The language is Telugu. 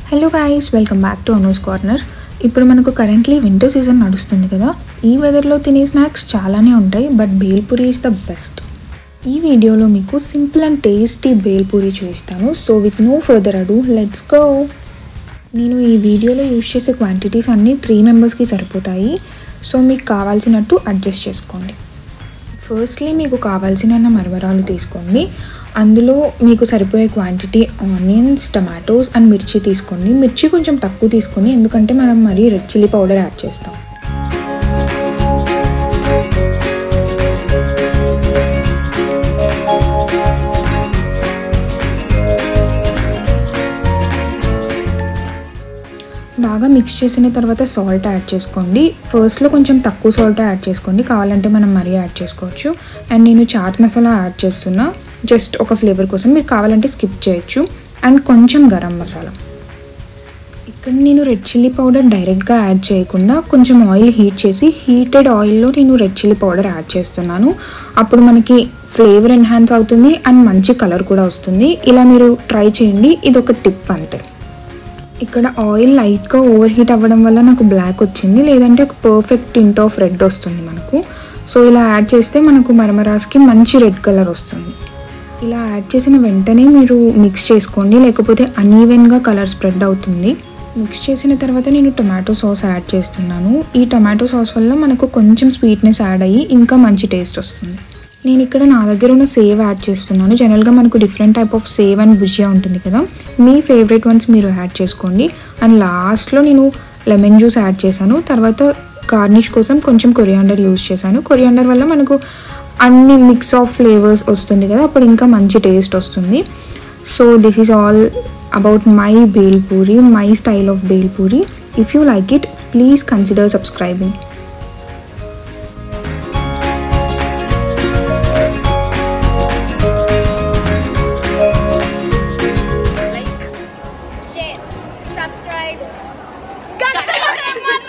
Hello guys welcome back to Anu's corner ఇప్పుడు మనకు కరెంట్లీ వింటర్ సీజన్ నడుస్తుంది కదా ఈ వెదర్లో తినే స్నాక్స్ చాలానే ఉంటాయి but bhelpuri is the best ఈ వీడియోలో మీకు సింపుల్ అండ్ టేస్టీ బేల్పూరి చూపిస్తాను so with no further ado let's go నేను ఈ వీడియోలో యూజ్ చేసే క్వాంటిటీస్ అన్నీ త్రీ మెంబర్స్కి సరిపోతాయి సో మీకు కావాల్సినట్టు అడ్జస్ట్ చేసుకోండి ఫస్ట్లీ మీకు కావాల్సిన మరమరాలు తీసుకోండి అందులో మీకు సరిపోయే క్వాంటిటీ ఆనియన్స్ టమాటోస్ అండ్ మిర్చి తీసుకోండి మిర్చి కొంచెం తక్కువ తీసుకోండి ఎందుకంటే మనం మరీ రెడ్ చిల్లీ పౌడర్ యాడ్ చేస్తాం బాగా మిక్స్ చేసిన తర్వాత సాల్ట్ యాడ్ చేసుకోండి ఫస్ట్లో కొంచెం తక్కువ సాల్ట్ యాడ్ చేసుకోండి కావాలంటే మనం మరీ యాడ్ చేసుకోవచ్చు అండ్ నేను చాట్ మసాలా యాడ్ చేస్తున్నా జస్ట్ ఒక ఫ్లేవర్ కోసం మీరు కావాలంటే స్కిప్ చేయొచ్చు అండ్ కొంచెం గరం మసాలా ఇక్కడ నేను రెడ్ చిల్లీ పౌడర్ డైరెక్ట్గా యాడ్ చేయకుండా కొంచెం ఆయిల్ హీట్ చేసి హీటెడ్ ఆయిల్లో నేను రెడ్ చిల్లీ పౌడర్ యాడ్ చేస్తున్నాను అప్పుడు మనకి ఫ్లేవర్ ఎన్హాన్స్ అవుతుంది అండ్ మంచి కలర్ కూడా వస్తుంది ఇలా మీరు ట్రై చేయండి ఇది ఒక టిప్ అంతే ఇక్కడ ఆయిల్ లైట్గా ఓవర్ హీట్ అవ్వడం వల్ల నాకు బ్లాక్ వచ్చింది లేదంటే ఒక పర్ఫెక్ట్ టింట్ ఆఫ్ రెడ్ వస్తుంది మనకు సో ఇలా యాడ్ చేస్తే మనకు మరమరాస్కి మంచి రెడ్ కలర్ వస్తుంది ఇలా యాడ్ చేసిన వెంటనే మీరు మిక్స్ చేసుకోండి లేకపోతే అనీవెన్గా కలర్ స్ప్రెడ్ అవుతుంది మిక్స్ చేసిన తర్వాత నేను టొమాటో సాస్ యాడ్ చేస్తున్నాను ఈ టొమాటో సాస్ వల్ల మనకు కొంచెం స్వీట్నెస్ యాడ్ అయ్యి ఇంకా మంచి టేస్ట్ వస్తుంది నేను ఇక్కడ నా దగ్గర ఉన్న సేవ్ యాడ్ చేస్తున్నాను జనరల్గా మనకు different type of sev and bhujia ఉంటుంది కదా మీ ఫేవరెట్ వన్స్ మీరు యాడ్ చేసుకోండి అండ్ లాస్ట్లో నేను లెమన్ జ్యూస్ యాడ్ చేశాను తర్వాత గార్నిష్ కోసం కొంచెం కొరియాండర్ యూస్ చేశాను కొరియాండర్ వల్ల మనకు అన్ని మిక్స్ ఆఫ్ ఫ్లేవర్స్ వస్తుంది కదా అప్పుడు ఇంకా మంచి టేస్ట్ వస్తుంది so this is all about my bhelpuri my style of bhelpuri if you like it please consider subscribing share, subscribe. గంట కొట్టమని